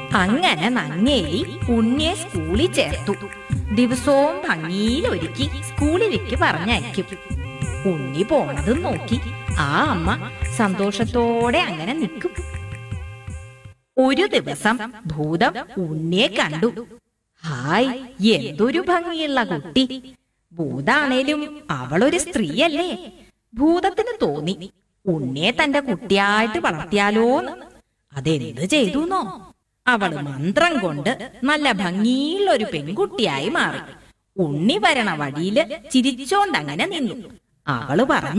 അങ്ങനെ നങ്ങേലി ഉണ്ണിയെ സ്കൂളിൽ ചേർത്തു ദിവസവും ഭംഗിയിൽ ഒരുക്കി സ്കൂളിലേക്ക് പറഞ്ഞയക്കും ഉണ്ണി പോണതും നോക്കി ആ അമ്മ സന്തോഷത്തോടെ അങ്ങനെ നിൽക്കും ഒരു ദിവസം ഭൂതം ഉണ്ണിയെ കണ്ടു ഹായ് എന്തൊരു ഭംഗിയുള്ള കുട്ടി ഭൂതാണേലും അവളൊരു സ്ത്രീയല്ലേ ഭൂതത്തിന് തോന്നി ഉണ്ണിയെ തന്റെ കുട്ടിയായിട്ട് വളർത്തിയാലോന്ന് അതെന്ത് ചെയ്തുന്നോ അവള് മന്ത്രം കൊണ്ട് നല്ല ഭംഗിയുള്ള ഒരു പെൺകുട്ടിയായി മാറി ഉണ്ണി വരണ വഴിയില് ചിരിച്ചോണ്ടങ്ങനെ നിന്നു അവള് പറഞ്ഞു